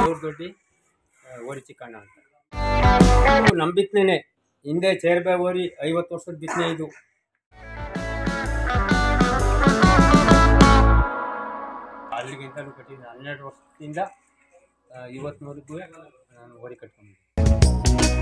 ದೇವ್ರ ದೊಡ್ಡಿ ಓರಿ ಚಿಕ್ಕಣ್ಣ ಅಂತ ನಮ್ಮ ಬಿತ್ತನೆ ಹಿಂದೆ ಚೇರ್ಬೆ ಓರಿ ಐವತ್ತು ವರ್ಷದ ಬಿತ್ತನೆ ಇದು ಅಲ್ಲಿಗಿಂತಲೂ ಕಟ್ಟಿದ್ದೀನಿ ಹನ್ನೆರಡು ವರ್ಷದಿಂದ ಆ, ಇವತ್ತಿನವರೆಗೂ ನಾನು ಓರಿ ಕಟ್ಕೊಂಡಿದ್ದೀನಿ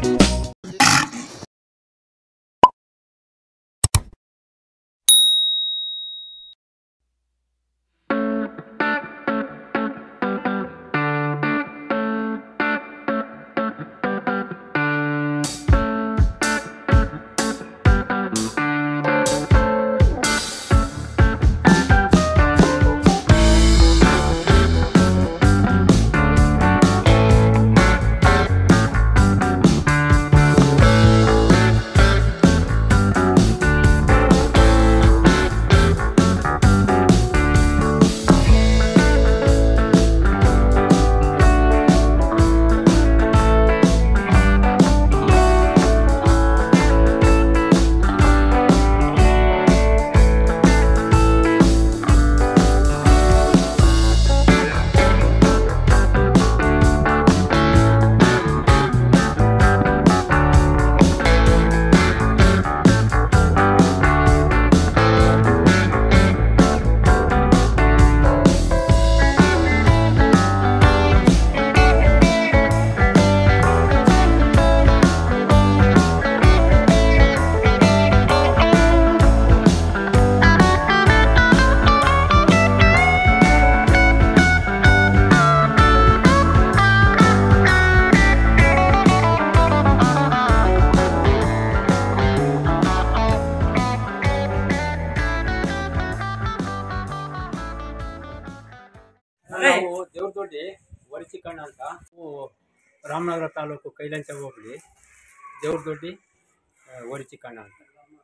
ನಾವು ದೇವ್ರ ದೊಡ್ಡಿ ಓರಿ ಚಿಕ್ಕಣ್ಣ ಅಂತ ನಾವು ರಾಮನಗರ ತಾಲೂಕು ಕೈಲಂಚ ಹೋಬಳಿ ದೇವ್ರ ದೊಡ್ಡಿ ಆ, ಓರಿ ಚಿಕ್ಕಣ್ಣ ಅಂತ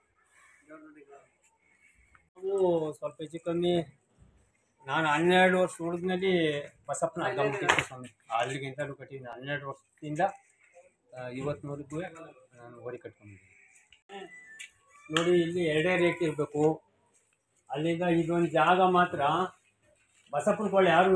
ನಾವು ಸ್ವಲ್ಪ ಹೆಚ್ಚು ಕಮ್ಮಿ ನಾನು ಹನ್ನೆರಡು ವರ್ಷ ಹುಡುಗನಲ್ಲಿ ಬಸಪ್ಪನ ಗಮನಿಸಿತ್ತು ಸ್ವಾಮಿ ಅಲ್ಲಿಗಿಂತಲೂ ಕಟ್ಟಿದ್ದೀನಿ ಹನ್ನೆರಡು ವರ್ಷದಿಂದ ಆ, ಇವತ್ತಿನವರೆಗೂ ನಾನು ಓರಿ ಕಟ್ಕೊಂಡಿದ್ದೀನಿ ನೋಡಿ ಇಲ್ಲಿ ಎರಡೇ ರೇಟ್ ಇರಬೇಕು ಅಲ್ಲಿಂದ ಇದೊಂದು ಜಾಗ ಮಾತ್ರ ಬಸಪ್ಪನ ಕೊಳ್ಳೆ ಯಾರು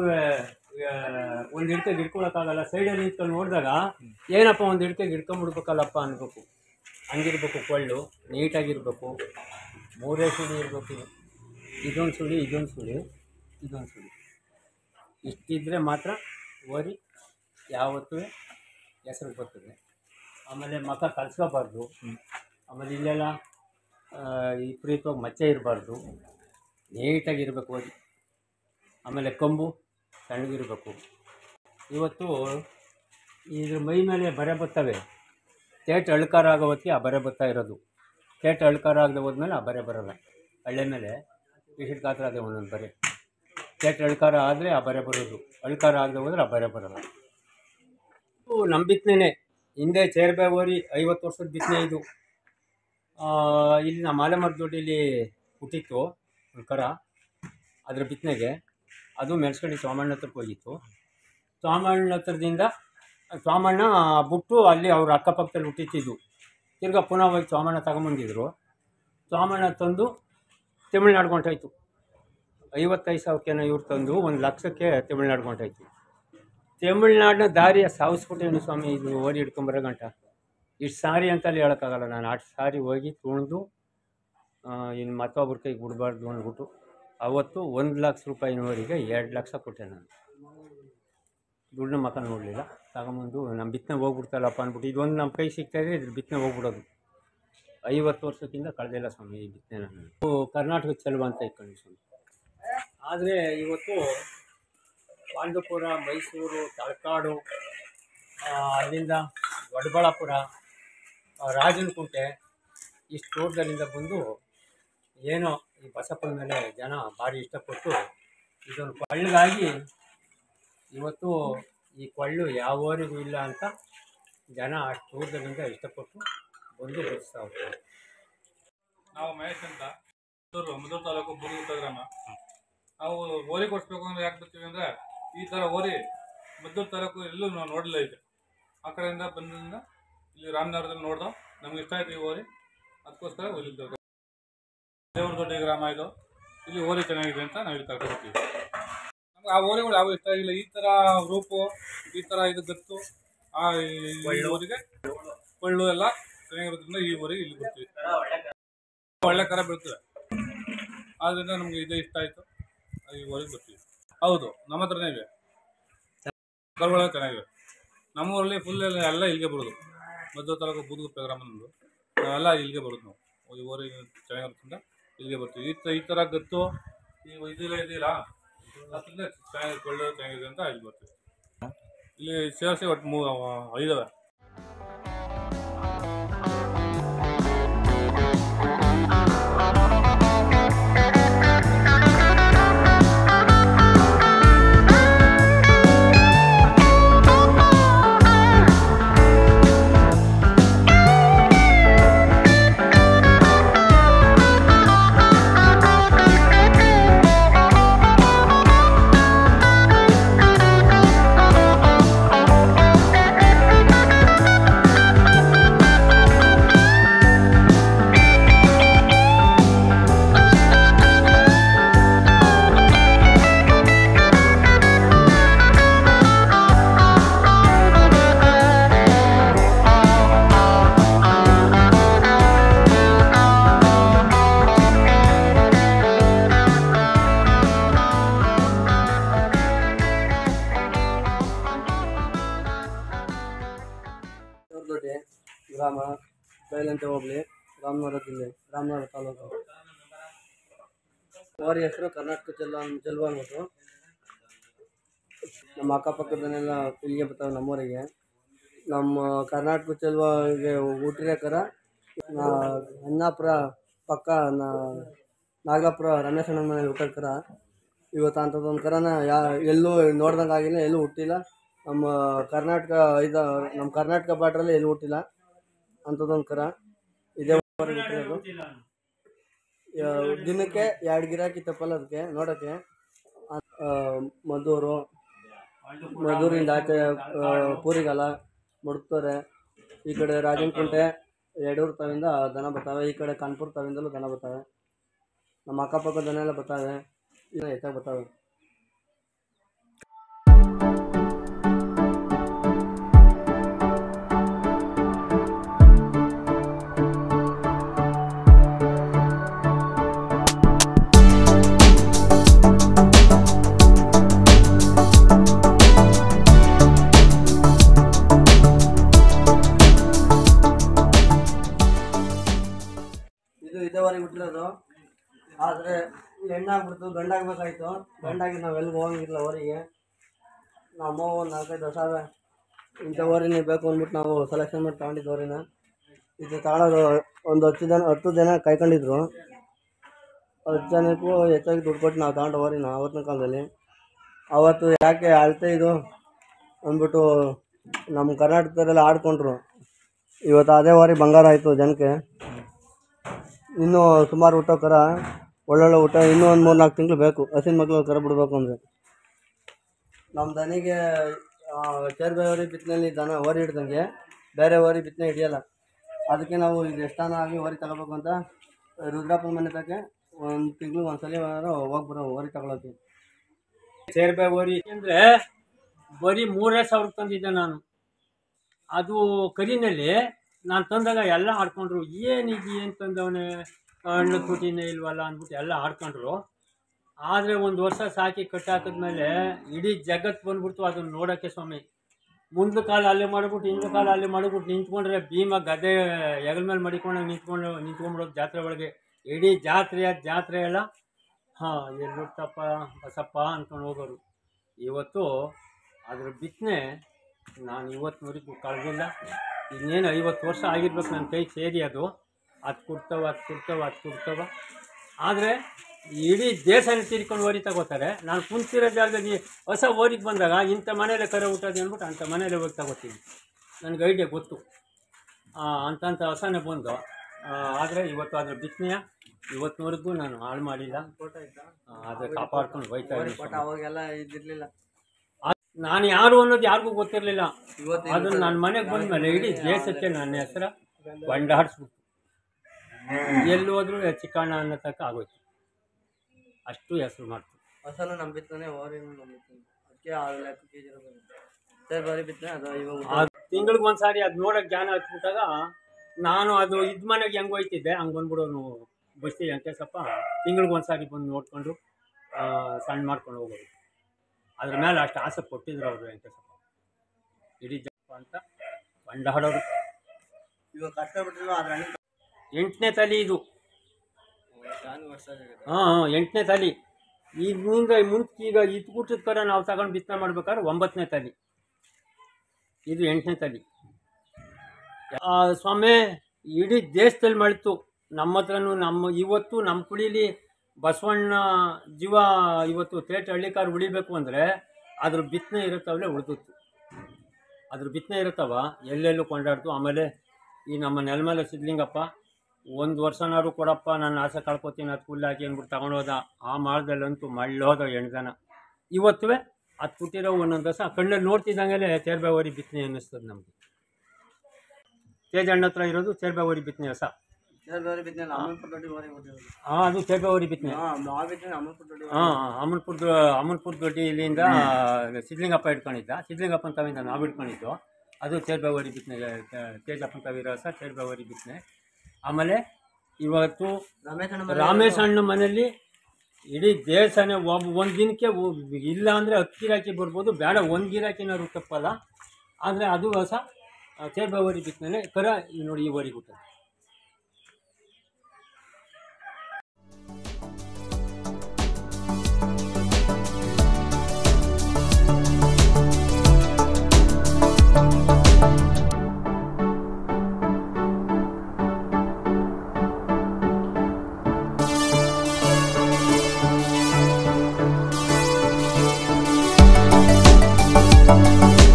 ಒಂದು ಹಿಡ್ಕೆ ಹಿಡ್ಕೊಳಕ್ಕಾಗಲ್ಲ ಸೈಡಲ್ಲಿ ನಿಂತ್ಕೊಂಡು ನೋಡಿದಾಗ ಏನಪ್ಪ ಒಂದು ಹಿಡ್ಕೆ ಹಿಡ್ಕೊಂಬಿಡ್ಬೇಕಲ್ಲಪ್ಪ ಅನ್ಬೇಕು ಹಂಗಿರ್ಬೇಕು ಕೊಳ್ಳು ನೀಟಾಗಿರ್ಬೇಕು ಮೂರೇ ಸುಳಿ ಇರಬೇಕು ಇದು ಇದೊಂದು ಸುಳಿ ಇದೊಂದು ಸುಳಿ ಇದೊಂದು ಸುಳಿ ಇಷ್ಟಿದ್ರೆ ಮಾತ್ರ ಓರಿ ಯಾವತ್ತೂ ಹೆಸರು ಬರ್ತದೆ ಆಮೇಲೆ ಮಖ ಕಲ್ಸ್ಕೋಬಾರ್ದು ಆಮೇಲೆ ಇಲ್ಲೆಲ್ಲ ವಿಪರೀತವಾಗಿ ಮಚ್ಚೆ ಇರಬಾರ್ದು ನೀಟಾಗಿರ್ಬೇಕು ಓರಿ ಆಮೇಲೆ ಕೊಂಬು ಸಣ್ಣಗಿರಬೇಕು ಇವತ್ತು ಇದ್ರ ಮೈ ಮೇಲೆ ಬರೆ ಬರ್ತವೆ ತೇಟ್ ಅಳ್ಕಾರ ಆಗೋ ಹೊತ್ತಿಗೆ ಆ ಬರೆ ಬರ್ತಾ ಇರೋದು ತೇಟ್ ಅಳ್ಕಾರ ಆಗದೆ ಹೋದ್ಮೇಲೆ ಆ ಬರೆ ಬರೋಲ್ಲ ಹಳ್ಳೆ ಮೇಲೆ ಇಷ್ಟು ಗಾತ್ರ ಅದೇ ಒಂದೊಂದು ಬರೆ ತೇಟ್ ಅಳ್ಕಾರ ಆದರೆ ಆ ಬರೆ ಬರೋದು ಅಳ್ಕಾರ ಆಗದೆ ಹೋದ್ರೆ ಆ ಬರೆ ಬರೋಲ್ಲ ಇದು ನಮ್ಮ ಬಿತ್ತನೆ ಹಿಂದೆ ಚೇರ್ಬೆ ಓರಿ ಐವತ್ತು ವರ್ಷದ ಬಿತ್ತನೆ ಇದು ಆ, ಇಲ್ಲಿ ನಮ್ಮ ಮಾಲೆಮರದ ದೊಡ್ಡಿಲಿ ಹುಟ್ಟಿತ್ತು ಒಂದು ಕರ ಅದ್ರ ಬಿತ್ತನೆಗೆ ಅದು ಮೆಣಸ್ಕಂಡಿ ಸ್ವಾಮಣ್ಣ ಹತ್ರಕ್ಕೆ ಹೋಗಿತ್ತು ಸ್ವಾಮಣ್ಣ ಹತ್ರದಿಂದ ಸ್ವಾಮಣ್ಣ ಬಿಟ್ಟು ಅಲ್ಲಿ ಅವ್ರ ಅಕ್ಕಪಕ್ಕದಲ್ಲಿ ಹುಟ್ಟಿತ್ತಿದ್ದು ತಿರ್ಗಾ ಪುನಃ ಹೋಗಿ ಸ್ವಾಮಣ್ಣ ತಗೊಂಬಂದಿದ್ರು ಸ್ವಾಮಣ್ಣ ತಂದು ತಮಿಳ್ನಾಡು ಹೊಂಟೋಯ್ತು ಐವತ್ತೈದು ಸಾವಿರಕ್ಕೇನೋ ಇವ್ರು ತಂದು ಒಂದು ಲಕ್ಷಕ್ಕೆ ತಮಿಳ್ನಾಡು ಹೊಂಟೋಯ್ತು ತಮಿಳ್ನಾಡಿನ ದಾರಿಯ ಸಾವಿಸ್ಬಿಟ್ಟಿವ್ನಿ ಸ್ವಾಮಿ ಇದು ಓಡಿ ಹಿಡ್ಕೊಂಬರೋ ಗಂಟ ಇಷ್ಟು ಸಾರಿ ಅಂತಲ್ಲಿ ಹೇಳೋಕ್ಕಾಗಲ್ಲ ನಾನು ಅಷ್ಟು ಸಾರಿ ಹೋಗಿ ತುಳಿದು ಇನ್ನು ಮತ್ತೊಬ್ರ ಕೈಗೆ ಬಿಡಬಾರ್ದು ಅಂದ್ಬಿಟ್ಟು ಅವತ್ತು ಒಂದು ಲಕ್ಷ ರೂಪಾಯಿನವರೆಗೆ ಎರಡು ಲಕ್ಷ ಕೊಟ್ಟೆ ನಾನು ದುಡ್ಡು ಮಕ್ಕ ನೋಡಲಿಲ್ಲ ತಗೊಂಬಂದು ನಮ್ಮ ಬಿತ್ತನೆ ಹೋಗ್ಬಿಡ್ತಲ್ಲಪ್ಪ ಅಂದ್ಬಿಟ್ಟು ಇದೊಂದು ನಮ್ಮ ಕೈ ಸಿಗ್ತಾಯಿದ್ರೆ ಇದ್ರ ಬಿತ್ತನೆ ಹೋಗ್ಬಿಡೋದು ಐವತ್ತು ವರ್ಷಕ್ಕಿಂತ ಕಳೆದಿಲ್ಲ ಸ್ವಾಮಿ ಈ ಬಿತ್ತನೆ ನಾನು ಕರ್ನಾಟಕ ಚೆಲುವ ಅಂತ ಇಟ್ಕೊಂಡು ಸ್ವಾಮಿ ಆದರೆ ಇವತ್ತು ಪಾಂಡುಪುರ ಮೈಸೂರು ತಲಕಾಡು ಆ, ಅಲ್ಲಿಂದ ದೊಡ್ಡಬಳ್ಳಾಪುರ ಆ, ರಾಜನಕುಂಟೆ ಇಷ್ಟು ದೂರದಲ್ಲಿಂದ ಬಂದು ಏನೋ ಈ ಬಸಪ್ಪನ ಮೇಲೆ ಜನ ಭಾರಿ ಇಷ್ಟಪಟ್ಟು ಇದೊಂದು ಕೊಳ್ಳಿಗಾಗಿ ಇವತ್ತು ಈ ಕೊಳ್ಳು ಯಾವವರೆಗೂ ಇಲ್ಲ ಅಂತ ಜನ ಅಷ್ಟು ದೂರದಲ್ಲಿಂದ ಇಷ್ಟಪಟ್ಟು ಬಂದು ಬಡಿಸ್ತಾ ಹೋಗ್ತಾರೆ ನಾವು ಮಹೇಶ್ ಅಂತ ಮುದೂರು ಮುದೂರು ತಾಲೂಕು ಬುರುಗುಟ್ಟ ಗ್ರಾಮ ನಾವು ಓರಿ ಕೊಡಿಸ್ಬೇಕು ಅಂದ್ರೆ ಯಾಕೆ ಬರ್ತೀವಿ ಅಂದ್ರೆ ಈ ಥರ ಓರಿ ಮದ್ದೂರು ತಾಲೂಕು ಎಲ್ಲೂ ನಾವು ನೋಡಲಿಲ್ಲ ಇದೆ ಆ ಕಡೆಯಿಂದ ಬಂದಿಂದ ಇಲ್ಲಿ ರಾಮನಗರದಲ್ಲಿ ನೋಡ್ದೋ ನಮ್ಗೆ ಇಷ್ಟ ಆಯ್ತು ಈ ಓರಿ ಅದಕ್ಕೋಸ್ಕರ ಇಲ್ಲಿ ದೇವ್ರ ದೊಡ್ಡ ಗ್ರಾಮ ಇದು ಇಲ್ಲಿ ಓರಿ ಚೆನ್ನಾಗಿದೆ ಅಂತ ನಾವು ಇಲ್ಲಿ ಕರ್ಕೊಂಡು ಬರ್ತೀವಿ ಆ ಓರಿಗಳು ಯಾವ ಇಷ್ಟ ಆಗಿಲ್ಲ ಈ ತರ ರೂಪು ಈ ತರ ಇದು ಗತ್ತು ಆ ಈ- ಈ ಊರಿಗೆ ಕೊಳ್ಳು ಎಲ್ಲ ಚೆನ್ನಾಗಿರೋದ್ರಿಂದ ಈ ಊರಿಗೆ ಇಲ್ಲಿ ಬರ್ತೀವಿ ಒಳ್ಳೆ ಕರ ಬೀಳ್ತದೆ ಆದ್ರಿಂದ ನಮ್ಗೆ ಇದು ಇಷ್ಟ ಆಯ್ತು ಈ ಊರಿಗೆ ಬರ್ತೀವಿ ಹೌದು ನಮ್ಮ ಹತ್ರನೇ ಇವೆ ಕರುಗಳು ಚೆನ್ನಾಗಿವೆ ನಮ್ಮ ಊರಲ್ಲಿ ಫುಲ್ ಎಲ್ಲ ಇಲ್ಲಿಗೆ ಬರೋದು ಮಧ್ಯ ತಾಲೂಕು ಬೂದುಗುಪ್ಪೆ ಗ್ರಾಮ ನಮ್ಮದು ನಾವೆಲ್ಲ ಇಲ್ಲಿಗೆ ಬರೋದು ನಾವು ಈ ಊರಿಗೆ ಚೆನ್ನಾಗಿರೋದ್ರಿಂದ ಇಲ್ಲಿಗೆ ಬರ್ತೀವಿ ಈ ತ- ಈ ಥರ ಗತ್ತು ಈ ಇದೆಲ್ಲ ಇದೆಯಲ್ಲ ಅದರಿಂದ ಚೆನ್ನಾಗಿ ಕೊಳ್ಳು ಚೆನ್ನಾಗಿದೆ ಅಂತ ಇಲ್ಲಿ ಬರ್ತೀವಿ ಇಲ್ಲಿ ಸೇರಿಸಿ ಒಟ್ಟು ಮೂ ಐದವೆ ದೊಡ್ಡ ಗ್ರಾಮ ಬೈಲಂತೆ ಹೋಬಳಿ ರಾಮನಗರ ಜಿಲ್ಲೆ ರಾಮನಗರ ತಾಲೂಕು ಅವರ ಹೆಸರು ಕರ್ನಾಟಕ ಚೆಲ್ವ ಚೆಲ್ವ ಅಂದ್ಬಿಟ್ಟು ನಮ್ಮ ಅಕ್ಕಪಕ್ಕದನ್ನೆಲ್ಲ ಇಲ್ಲಿಗೆ ಬರ್ತಾವೆ ನಮ್ಮೂರಿಗೆ ನಮ್ಮ ಕರ್ನಾಟಕ ಚೆಲ್ವಗೆ ಹುಟ್ಟಿರೋ ಕರ ನಾ- ಅನ್ನಾಪುರ ಪಕ್ಕ ನಾ ನಾಗಪುರ ರಮೇಶ್ ಅಣ್ಣನ ಮನೇಲಿ ಹುಟ್ಟೋ ಕರ ಇವತ್ತು ಅಂಥದ್ದೊಂದು ಕರನ ಯಾ ಎಲ್ಲೂ ನೋಡ್ದಂಗೆ ಆಗಿಲ್ಲ ಎಲ್ಲೂ ಹುಟ್ಟಿಲ್ಲ ನಮ್ಮ ಕರ್ನಾಟಕ ಇದು ನಮ್ಮ ಕರ್ನಾಟಕ ಬಾರ್ಡ್ರಲ್ಲಿ ಎಲ್ಲೂ ಹುಟ್ಟಿಲ್ಲ ಅಂಥದ್ದೊಂದು ಕರ ಇದೇ ಊರಿಗೆ ಹುಟ್ಟಿರೋದು ಯಾ- ದಿನಕ್ಕೆ ಎರಡು ಗಿರಾಕಿ ತಪ್ಪಲ್ಲ ಅದಕ್ಕೆ ನೋಡೋಕ್ಕೆ ಆ, ಮದ್ದೂರು ಮದ್ದೂರಿಂದ ಆಚೆ ಆ, ಪೂರಿಗಾಲ ಮುಡುಕ್ತಾರೆ ಈ ಕಡೆ ರಾಜನಕುಂಟೆ ಯಡೂರು ತಾವಿಂದ ದನ ಬರ್ತಾವೆ ಈ ಕಡೆ ಕಾನ್ಪುರ ತಾವಿಂದಲೂ ದನ ಬರ್ತಾವೆ ನಮ್ಮ ಅಕ್ಕಪಕ್ಕ ದನ ಎಲ್ಲ ಬರ್ತಾವೆ ಇನ್ನು ಹೆಚ್ಚಾಗಿ ಬರ್ತಾವೆ ಇದು ಇದೇವರೆಗೆ ಹುಟ್ಟಿರೋದು ಆದರೆ ಹೆಣ್ಣಾಗ್ಬಿಡ್ತು ಗಂಡಾಗ್ಬೇಕಾಯ್ತು ಗಂಡಾಗಿ ನಾವೆಲ್ಲ ಹೋಗಂಗಿಲ್ಲ ಊರಿಗೆ ನಮ್ಮ ಒಂದು ನಾಲ್ಕೈದು ವರ್ಷ ಆವೆ ಇಂಥ ಊರಿನೇ ಬೇಕು ಅಂದ್ಬಿಟ್ಟು ನಾವು ಸೆಲೆಕ್ಷನ್ ಮಾಡಿ ತಗೊಂಡಿದ್ದು ಊರಿನ ಇದು ತಗೊಳ್ಳೋದು ಒಂದು ಹತ್ತು ಜನ ಹತ್ತು ಜನ ಕಾಯ್ಕೊಂಡಿದ್ರು ಹತ್ತು ಜನಕ್ಕೂ ಹೆಚ್ಚಾಗಿ ದುಡ್ಡು ಕೊಟ್ಟು ನಾವು ತಗೊಂಡು ಊರಿನ ಆವತ್ತಿನ ಕಾಲದಲ್ಲಿ ಅವತ್ತು ಯಾಕೆ ಅಳತೆ ಇದು ಅಂದ್ಬಿಟ್ಟು ನಮ್ಮ ಕರ್ನಾಟಕದಲ್ಲೆಲ್ಲ ಆಡ್ಕೊಂಡ್ರು ಇವತ್ತು ಅದೇ ವಾರಿ ಬಂಗಾರ ಆಯಿತು ಜನಕ್ಕೆ ಇನ್ನೂ ಸುಮಾರು ಊಟ ಕರ ಒಳ್ಳೊಳ್ಳೆ ಊಟ ಇನ್ನೂ ಒಂದು ಮೂರು ನಾಲ್ಕು ತಿಂಗಳು ಬೇಕು ಹಸಿನ ಮಕ್ಕಳು ಕರ ಬಿಡಬೇಕು ಅಂದರೆ ನಮ್ಮ ದನಿಗೆ ಚೇರ್ಬೇವರಿ ಬಿತ್ತನೆಯಲ್ಲಿ ದನ ಓರಿ ಹಿಡ್ದಂಗೆ ಬೇರೆ ಓರಿ ಬಿತ್ತನೆ ಹಿಡಿಯಲ್ಲ ಅದಕ್ಕೆ ನಾವು ಇದು ಎಷ್ಟಾನ ಆಗಿ ಓರಿ ತಗೋಬೇಕು ಅಂತ ರುದ್ರಪ್ಪನ ಮನೆ ತಕ್ಕೆ ಒಂದು ತಿಂಗಳು ಒಂದು ಸಲ ಹೋಗಿ ಬರೋ ಓರಿ ತಗೊಳಕ್ಕೆ ಸೇರ್ಬೆ ಓರಿ ಅಂದರೆ ಬರೀ ಮೂರೇ ಸಾವಿರ ತಂದಿದ್ದೆ ನಾನು ಅದು ಕರಿನಲ್ಲಿ ನಾನು ತಂದಾಗ ಎಲ್ಲ ಆಡ್ಕೊಂಡ್ರು ಏನಿದು ಏನು ತಂದವನೇ ಹಣ್ಣು ತುಟಿನೇ ಇಲ್ವಲ್ಲ ಅಂದ್ಬಿಟ್ಟು ಎಲ್ಲ ಆಡ್ಕೊಂಡ್ರು ಆದರೆ ಒಂದು ವರ್ಷ ಸಾಕಿ ಕಟ್ಟಾಕಿದ್ಮೇಲೆ ಇಡೀ ಜಗತ್ತು ಬಂದ್ಬಿಡ್ತು ಅದನ್ನು ನೋಡೋಕ್ಕೆ ಸ್ವಾಮಿ ಮುಂದೆ ಕಾಲ ಅಲ್ಲೇ ಮಾಡ್ಬಿಟ್ಟು ಹಿಂದೆ ಕಾಲ ಅಲ್ಲೇ ಮಾಡ್ಬಿಟ್ಟು ನಿಂತ್ಕೊಂಡ್ರೆ ಭೀಮ ಗದೆ ಹೆಗಲ ಮೇಲೆ ಮಡಿಕೊಂಡಾಗ ನಿಂತ್ಕೊಂಡು ನಿಂತ್ಕೊಂಡ್ಬಿಡೋದು ಜಾತ್ರೆ ಒಳಗೆ ಇಡೀ ಜಾತ್ರೆ ಜಾತ್ರೆ ಎಲ್ಲ ಹಾಂ ಎಲ್ಲುತ್ತಪ್ಪ ಬಸಪ್ಪ ಅಂದ್ಕೊಂಡು ಹೋಗೋರು ಇವತ್ತು ಅದ್ರ ಬಿತ್ತನೆ ನಾನು ಇವತ್ತಿನವರೆಗೂ ಕಳೆದಿಲ್ಲ ಇನ್ನೇನು ಐವತ್ತು ವರ್ಷ ಆಗಿರ್ಬೇಕು ನನ್ನ ಕೈ ಸೇರಿ ಅದು ಅದು ಕೊಡ್ತಾವ ಅದು ಕೊಡ್ತಾವ ಅದು ಕೊಡ್ತಾವ ಆದರೆ ಇಡೀ ದೇಶನೇ ತಿರ್ಕೊಂಡು ಓರಿ ತಗೋತಾರೆ ನಾನು ಕುಂತಿರೋ ಜಾಗದಲ್ಲಿ ಹೊಸ ಓರಿಗೆ ಬಂದಾಗ ಇಂಥ ಮನೇಲೆ ಕರೆ ಹುಟ್ಟೋದು ಅಂದ್ಬಿಟ್ಟು ಅಂಥ ಮನೇಲೆ ಹೋಗಿ ತಗೋತೀನಿ ನನಗೆ ಐಡಿಯಾ ಗೊತ್ತು ಆ, ಅಂತಂಥ ಹೊಸನೇ ಬಂದು ಆದರೆ ಇವತ್ತು ಅದ್ರ ಬಿತ್ತನೆಯ ಇವತ್ತಿನವರೆಗೂ ನಾನು ಹಾಳು ಮಾಡಿಲ್ಲ ಆ, ಅದೇ ಕಾಪಾಡ್ಕೊಂಡು ಹೋಯ್ತಾ ಓರಿ ಇದ್ದೀನಿ ಪಟ ಅವಾಗೆಲ್ಲ ಇದಿರಲಿಲ್ಲ ನಾನು ಯಾರು ಅನ್ನೋದು ಯಾರಿಗೂ ಗೊತ್ತಿರಲಿಲ್ಲ ಇವತ್ತು ಅದನ್ನ ನನ್ನ ಮನೆಗೆ ಬಂದ್ಮೇಲೆ ಇಡೀ ದೇಶಕ್ಕೆ ನನ್ನ ಹೆಸರು ಬಂಡಾಡಿಸ್ಬಿಟ್ಟು ಎಲ್ಲಿ ಹೋದ್ರು ಚಿಕ್ಕಣ್ಣ ಅನ್ನೋ ತಕ್ಕ ಆಗೋಯ್ತು ಅಷ್ಟು ಹೆಸರು ಮಾಡ್ತು ಹೊಸನು ನಮ್ಮ ಬಿತ್ತನೆ ಓರಿನೂ ನಮ್ಮ ಬಿತ್ತನೆ ಅದಕ್ಕೆ ಆರು ಲೆಕ್ಕ ಕೆ ಜಿ ಸರ್ ಬರೀ ಬಿತ್ತನೆ ಅದು ಇವಾಗ ಆ ತಿಂಗಳಿಗೆ ಒಂದ್ಸಾರಿ ಅದು ನೋಡಕ್ ಜ್ಞಾನ ಹತ್ಬಿಟ್ಟಾಗ ನಾನು ಅದು ಇದ್ ಮನೆಗೆ ಹೆಂಗ್ ಹೋಯ್ತಿದ್ದೆ ಹಂಗೆ ಬಂದ್ಬಿಡೋನು ಬಸ್ತಿ ವೆಂಕಟೇಶಪ್ಪ ತಿಂಗಳಿಗೆ ಒಂದ್ಸಾರಿ ಬಂದು ನೋಡ್ಕೊಂಡು ಆ, ಸಣ್ಣ ಮಾಡ್ಕೊಂಡು ಹೋಗೋದು ಅದ್ರ ಮೇಲೆ ಅಷ್ಟು ಆಸೆ ಕೊಟ್ಟಿದ್ರು ಅವರು ವೆಂಕಟೇಶಪ್ಪ ಇಡೀ ಜಪ್ಪ ಅಂತ ಕೊಂಡಾಡೋರು ಇವಾಗ ಕಷ್ಟ ಬಿಟ್ಟಿಲ್ಲ ಅದ್ರ ಹಣ್ಣು ಎಂಟನೇ ತಲೆ ಇದು ನಾನು ವರ್ಷ ಆಗಿದೆ ಹಾಂ ಹಾಂ ಎಂಟನೇ ತಲೆ ಈಗಿನಿಂದ ಮುಂಚೆ ಈಗ ಇದು ಕೂಟದ ಕರ ನಾವು ತಗೊಂಡು ಬಿತ್ತನೆ ಮಾಡ್ಬೇಕಾದ್ರೆ ಒಂಬತ್ತನೇ ತಲೆ ಇದು ಎಂಟನೇ ತಲೆ ಆ, ಸ್ವಾಮಿ ಇಡೀ ದೇಶದಲ್ಲಿ ಮಳಿತು ನಮ್ಮ ಹತ್ರನೂ ನಮ್ಮ ಇವತ್ತು ನಮ್ಮ ಕುಳೀಲಿ ಬಸವಣ್ಣ ಜೀವ ಇವತ್ತು ತೇಟ ಹಳ್ಳಿಕಾರ್ ಉಳಿಬೇಕು ಅಂದರೆ ಅದ್ರ ಬಿತ್ತನೆ ಇರುತ್ತವಲ್ಲೇ ಉಳಿದಿತ್ತು ಅದ್ರ ಬಿತ್ತನೆ ಇರುತ್ತವ ಎಲ್ಲೆಲ್ಲೂ ಕೊಂಡಾಡ್ತು ಆಮೇಲೆ ಈ ನಮ್ಮ ನೆಲಮಲೆ ಸಿದ್ಲಿಂಗಪ್ಪ ಒಂದು ವರ್ಷನಾದ್ರು ಕೊಡಪ್ಪ ನಾನು ಆಸೆ ಕಳ್ಕೊತೀನಿ ಅದು ಫುಲ್ಲಾಕಿ ಅಂದ್ಬಿಟ್ಟು ತಗೊಂಡೋದ ಆ ಮಾಳದಲ್ಲಂತೂ ಮಳ್ಳೋದ ಎಣ್ದನ ಇವತ್ತುವೆ ಅದು ಪುಟ್ಟಿರೋ ಒಂದೊಂದು ದಿವಸ ಕಣ್ಣಲ್ಲಿ ನೋಡ್ತಿದ್ದಂಗೆಲೆ ಚೇರ್ಬಾವರಿ ಬಿತ್ತನೆ ಅನ್ನಿಸ್ತದೆ ನಮಗೆ ತೇಜ್ ಹಣ್ಣ ಹತ್ರ ಇರೋದು ಚೇರ್ಬಾವರಿ ಬಿತ್ತನೆ ಹೊಸ ಸರ್ ಬರೀ ಬಿತ್ತನೆ ಅಮನ್ಪುರ ದೊಡ್ಡ ಓರಿ ಕೊಟ್ಟಿರೋದು ಹಾಂ ಅದು ಚೇರ್ಬಾವರಿ ಬಿತ್ತನೆ ಹಾಂ ಆ ಬಿತ್ತನೆ ಅಮನ್ಪುರ ದೊಡ್ಡ ಹಾಂ ಅಮನ್ಪುರದ ಅಮನ್ಪುರ ದೊಡ್ಡಿ ಇಲ್ಲಿಂದ ಸಿದ್ಲಿಂಗಪ್ಪ ಇಟ್ಕೊಂಡಿದ್ದ ಸಿದ್ಲಿಂಗಪ್ಪನ ತವಿಂದ ನಾವು ಇಟ್ಕೊಂಡಿದ್ದು ಅದು ಚೇರ್ಬಾವರಿ ಬಿತ್ತನೆ ತೇಜಪ್ಪನ ತವಿರೋ ಸಹ ಚೇರ್ಬಾವರಿ ಬಿತ್ತನೆ ಆಮೇಲೆ ಇವತ್ತು ರಮೇಶ್ ಅಣ್ಣ ರಾಮೇಶ್ ಅಣ್ಣ ಮನೆಯಲ್ಲಿ ಇಡೀ ದೇಶನೇ ಒಬ್ಬ ಒಂದು ದಿನಕ್ಕೆ ಒ- ಇಲ್ಲ ಅಂದರೆ ಹತ್ತು ಗಿರಾಕಿ ಬರ್ಬೋದು ಬೇಡ ಒಂದು ಗಿರಾಕಿನಾದ್ರು ತಪ್ಪಲ್ಲ ಆದರೆ ಅದು ಹೊಸ ಚೇರ್ಬಾವರಿ ಬಿತ್ತನೆ ಕರ ಈ ನೋಡಿ ಈ ವರಿಗೆ ಹುಟ್ಟದು Thank